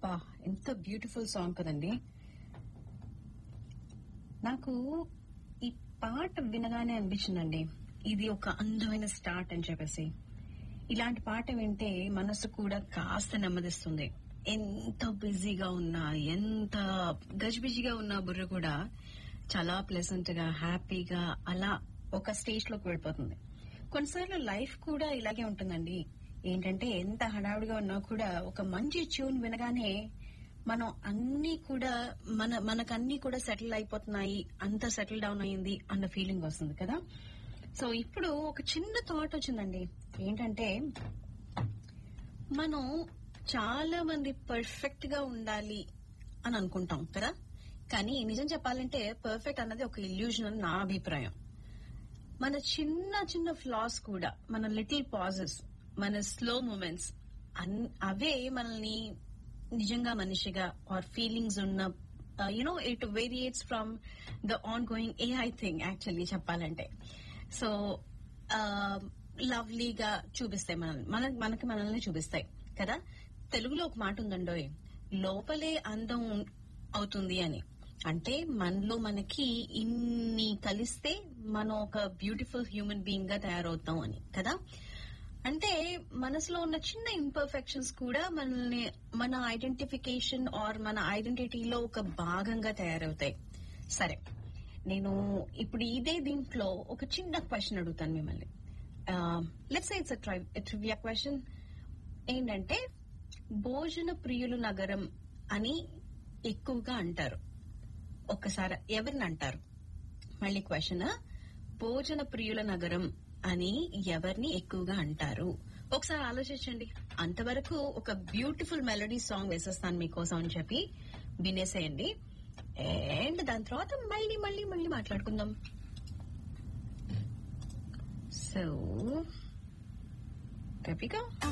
బా ఎంత beautiful song కదండి నాకు ఈ పాట వినగానే అనిపించిందండి ఇది ఒక అందమైన స్టార్ట్ అని చెప్పేసి ఇలాంటి పాట వింటే మనసు కూడా కాస్త నెమ్మదిస్తుంది ఎంత బిజీగా ఉన్నా ఎంత గజిబిజిగా ఉన్నా బుర్ర కూడా చాలా ప్లెజెంట్ గా హ్యాపీగా అలా ఒక స్టేజ్ లోకి వెళ్ళిపోతుంది కొన్నిసార్లు లైఫ్ కూడా ఇలాగే ఉంటుందండి ఏంటంటే ఎంత హడావుడిగా ఉన్నా కూడా ఒక మంచి ట్యూన్ వినగానే మనం అన్ని కూడా మన మనకన్నీ కూడా సెటిల్ అయిపోతున్నాయి అంత సెటిల్ డౌన్ అయింది అన్న ఫీలింగ్ వస్తుంది కదా సో ఇప్పుడు ఒక చిన్న థాట్ వచ్చిందండి ఏంటంటే మనం చాలా మంది పర్ఫెక్ట్ గా ఉండాలి అని అనుకుంటాం కదా కానీ నిజం చెప్పాలంటే పర్ఫెక్ట్ అన్నది ఒక ఇల్యూజన్ అని నా అభిప్రాయం మన చిన్న చిన్న ఫ్లాస్ కూడా మన లిటిల్ పాజెస్ మన స్లో మూమెంట్స్ అవే మనల్ని నిజంగా మనిషిగా ఆర్ ఫీలింగ్స్ ఉన్న you know it variates from the ongoing AI thing actually చెప్పాలంటే సో లవ్లీగా చూపిస్తాయి మనల్ని మన మనకి మనల్ని చూపిస్తాయి కదా తెలుగులో ఒక మాట ఉందండోయ్ లోపలే అందం అవుతుంది అని అంటే మనలో మనకి ఇన్ని కలిస్తే మనం ఒక బ్యూటిఫుల్ హ్యూమన్ బీయింగ్ గా తయారవుతాం అని కదా అంటే మనసులో ఉన్న చిన్న ఇంపర్ఫెక్షన్స్ కూడా మనల్ని మన ఐడెంటిఫికేషన్ ఆర్ మన ఐడెంటిటీలో ఒక భాగంగా తయారవుతాయి సరే నేను ఇప్పుడు ఇదే దీంట్లో ఒక చిన్న క్వశ్చన్ అడుగుతాను మిమ్మల్ని లెట్స్ ఇట్స్ ట్రివియా క్వశ్చన్ ఏంటంటే భోజన ప్రియులు నగరం అని ఎక్కువగా అంటారు ఒక్కసారి ఎవరిని అంటారు మళ్ళీ క్వశ్చన్ భోజన ప్రియుల నగరం అని ఎవరిని ఎక్కువగా అంటారు ఒకసారి ఆలోచించండి అంతవరకు ఒక బ్యూటిఫుల్ మెలడీ సాంగ్ వేసేస్తాను మీకోసం అని చెప్పి వినేసేయండి అండ్ దాని తర్వాత మళ్ళీ మళ్ళీ మళ్ళీ మాట్లాడుకుందాం సో కపిగా